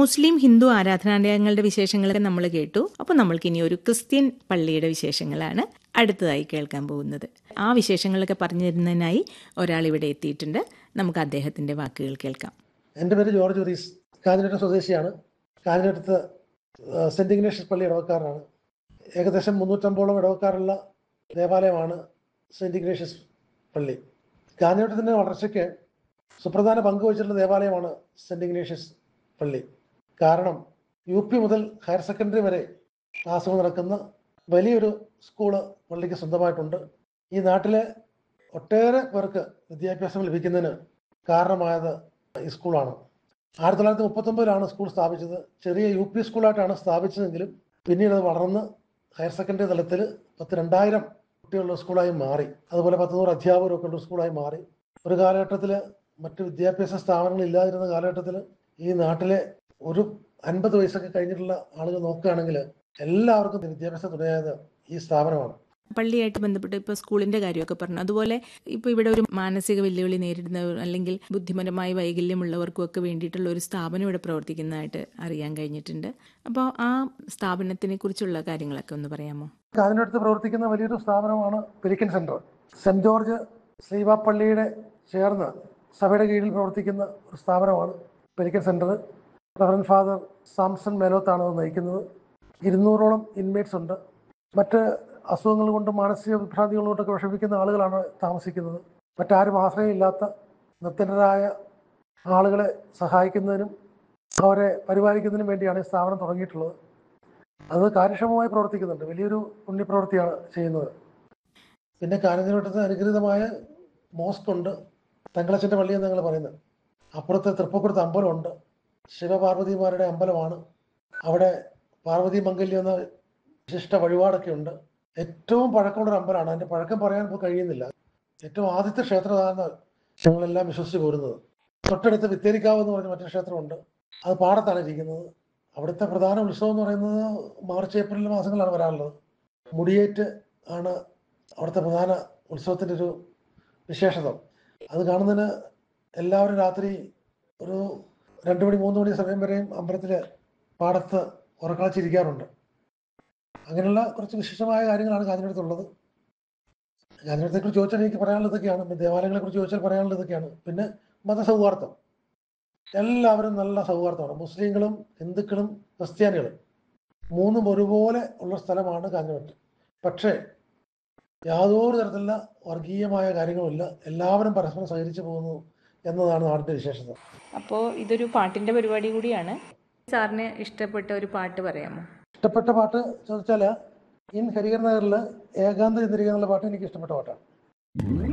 മുസ്ലിം ഹിന്ദു ആരാധനാലയങ്ങളുടെ വിശേഷങ്ങളൊക്കെ നമ്മൾ കേട്ടു അപ്പോൾ നമ്മൾക്ക് ഇനി ഒരു ക്രിസ്ത്യൻ പള്ളിയുടെ വിശേഷങ്ങളാണ് അടുത്തതായി കേൾക്കാൻ പോകുന്നത് ആ വിശേഷങ്ങളൊക്കെ പറഞ്ഞു തരുന്നതിനായി ഒരാൾ ഇവിടെ എത്തിയിട്ടുണ്ട് നമുക്ക് അദ്ദേഹത്തിന്റെ വാക്കുകൾ കേൾക്കാം എൻ്റെ പേര് ജോർജ് ഉറീസ് കാഞ്ഞിരട്ട് സ്വദേശിയാണ് കാഞ്ഞിരത്ത് സെൻറ് ഇഗ്നേഷ്യസ് പള്ളി ഇടവക്കാരനാണ് ഏകദേശം മുന്നൂറ്റമ്പോളം ഇടവക്കാരുള്ള ദേവാലയമാണ് സെൻറ് ഇഗ്നേഷ്യസ് പള്ളി കാഞ്ഞിരട്ടത്തിൻ്റെ വളർച്ചയ്ക്ക് സുപ്രധാന പങ്ക് വഹിച്ചിട്ടുള്ള ദേവാലയമാണ് സെൻറ് ഇഗ്നേഷ്യസ് പള്ളി കാരണം യു പി മുതൽ ഹയർ സെക്കൻഡറി വരെ ക്ലാസ്സുകൾ നടക്കുന്ന വലിയൊരു സ്കൂള് പള്ളിക്ക് സ്വന്തമായിട്ടുണ്ട് ഈ നാട്ടിലെ ഒട്ടേറെ പേർക്ക് വിദ്യാഭ്യാസം ലഭിക്കുന്നതിന് കാരണമായത് ഈ സ്കൂളാണ് ആയിരത്തി തൊള്ളായിരത്തി മുപ്പത്തൊമ്പതിലാണ് സ്കൂൾ സ്ഥാപിച്ചത് ചെറിയ യു പി സ്കൂളായിട്ടാണ് സ്ഥാപിച്ചതെങ്കിലും പിന്നീട് അത് വളർന്ന് ഹയർ സെക്കൻഡറി തലത്തിൽ പത്ത് രണ്ടായിരം കുട്ടികളുള്ള സ്കൂളായി മാറി അതുപോലെ പത്ത് നൂറ് അധ്യാപകരൊക്കെ ഉള്ള സ്കൂളായി മാറി ഒരു കാലഘട്ടത്തിൽ മറ്റ് വിദ്യാഭ്യാസ സ്ഥാപനങ്ങൾ ഇല്ലാതിരുന്ന കാലഘട്ടത്തിൽ ഈ നാട്ടിലെ ഒരു അൻപത് വയസ്സൊക്കെ കഴിഞ്ഞിട്ടുള്ള ആളുകൾ നോക്കുകയാണെങ്കിൽ എല്ലാവർക്കും വിദ്യാഭ്യാസ തുണയായത് ഈ സ്ഥാപനമാണ് പള്ളിയായിട്ട് ബന്ധപ്പെട്ട് ഇപ്പോൾ സ്കൂളിന്റെ കാര്യമൊക്കെ പറഞ്ഞു അതുപോലെ ഇപ്പോൾ ഇവിടെ ഒരു മാനസിക വെല്ലുവിളി നേരിടുന്ന അല്ലെങ്കിൽ ബുദ്ധിപരമായി വൈകല്യമുള്ളവർക്കും ഒക്കെ വേണ്ടിയിട്ടുള്ള ഒരു സ്ഥാപനം ഇവിടെ പ്രവർത്തിക്കുന്നതായിട്ട് അറിയാൻ കഴിഞ്ഞിട്ടുണ്ട് അപ്പോൾ ആ സ്ഥാപനത്തിനെ കുറിച്ചുള്ള കാര്യങ്ങളൊക്കെ ഒന്ന് പറയാമോ കാഞ്ഞിരത്ത് പ്രവർത്തിക്കുന്ന വലിയൊരു സ്ഥാപനമാണ് പെരിക്കൻ സെന്റർ സെന്റ് ജോർജ് ശ്രീവാപ്പള്ളിയുടെ ചേർന്ന് സഭയുടെ കീഴിൽ പ്രവർത്തിക്കുന്ന ഒരു സ്ഥാപനമാണ് pelican centre reverend father Samson മേലോത്താണ് അത് നയിക്കുന്നത് ഇരുന്നൂറോളം ഇൻമേറ്റ്സ് ഉണ്ട് മറ്റ് അസുഖങ്ങൾ കൊണ്ടും മാനസിക വിഭ്രാന്തികൾ കൊണ്ടൊക്കെ വിഷമിക്കുന്ന ആളുകളാണ് താമസിക്കുന്നത് മറ്റാരും ആശ്രയമില്ലാത്ത നിർത്തനരായ ആളുകളെ സഹായിക്കുന്നതിനും അവരെ പരിപാലിക്കുന്നതിനും വേണ്ടിയാണ് ഈ സ്ഥാപനം തുടങ്ങിയിട്ടുള്ളത് അത് കാര്യക്ഷമമായി പ്രവർത്തിക്കുന്നുണ്ട് വലിയൊരു പുണ്യപ്രവൃത്തിയാണ് ചെയ്യുന്നത് പിന്നെ കാനന്തവട്ടത്തിന് അനുഗ്രഹീതമായ മോസ്ക് ഉണ്ട് തങ്കളച്ചൻ്റെ പള്ളി എന്ന് ഞങ്ങൾ പറയുന്നത് അപ്പുറത്ത് തൃപ്പക്കുറത്ത് അമ്പലമുണ്ട് ശിവപാർവതിമാരുടെ അമ്പലമാണ് അവിടെ പാർവതി മംഗല്യം എന്ന വിശിഷ്ട വഴിപാടൊക്കെ ഉണ്ട് ഏറ്റവും പഴക്കമുള്ള ഒരു അമ്പലമാണ് അതിൻ്റെ പഴക്കം പറയാൻ ഇപ്പോൾ കഴിയുന്നില്ല ഏറ്റവും ആദ്യത്തെ ക്ഷേത്രമാണ് ഞങ്ങളെല്ലാം വിശ്വസിച്ച് പോരുന്നത് തൊട്ടടുത്ത് വിത്തേരിക്കാവ് എന്ന് പറഞ്ഞ മറ്റൊരു ക്ഷേത്രമുണ്ട് അത് പാടത്താണ് ഇരിക്കുന്നത് അവിടുത്തെ പ്രധാന ഉത്സവം എന്ന് പറയുന്നത് മാർച്ച് ഏപ്രിൽ മാസങ്ങളാണ് വരാറുള്ളത് മുടിയേറ്റ് ആണ് അവിടുത്തെ പ്രധാന ഉത്സവത്തിൻ്റെ ഒരു വിശേഷത അത് കാണുന്നതിന് എല്ലാവരും രാത്രി ഒരു രണ്ട് മണി മൂന്ന് മണി സമയം വരെയും അമ്പലത്തിൽ പാടത്ത് ഉറക്കളച്ചിരിക്കാറുണ്ട് അങ്ങനെയുള്ള കുറച്ച് വിശേഷമായ കാര്യങ്ങളാണ് കാഞ്ഞിരത്തുള്ളത് കാഞ്ഞിരത്തെക്കുറിച്ച് ചോദിച്ചാൽ എനിക്ക് പറയാനുള്ളത് ഇതൊക്കെയാണ് പിന്നെ ദേവാലയങ്ങളെക്കുറിച്ച് ചോദിച്ചാൽ പറയാനുള്ളത് ഇതൊക്കെയാണ് പിന്നെ മതസൗഹാർദ്ദം എല്ലാവരും നല്ല സൗഹാർദ്ദമാണ് മുസ്ലിങ്ങളും ഹിന്ദുക്കളും ക്രിസ്ത്യാനികളും മൂന്നും ഒരുപോലെ ഉള്ള സ്ഥലമാണ് കാഞ്ഞിരത്ത് പക്ഷേ യാതൊരു തരത്തിലുള്ള വർഗീയമായ കാര്യങ്ങളുമില്ല എല്ലാവരും പരസ്പരം സഹകരിച്ചു പോകുന്നു എന്നതാണ് നാടിൻ്റെ വിശേഷത അപ്പോൾ ഇതൊരു പാട്ടിന്റെ പരിപാടി കൂടിയാണ് സാറിന് ഇഷ്ടപ്പെട്ട ഒരു പാട്ട് പറയാമോ ഇഷ്ടപ്പെട്ട പാട്ട് ചോദിച്ചാൽ ഇൻ ഹരിഹർ നഗറിൽ ഏകാന്ത ചന്ദ്രിക എന്നുള്ള പാട്ട് എനിക്ക് ഇഷ്ടപ്പെട്ട പാട്ടാണ്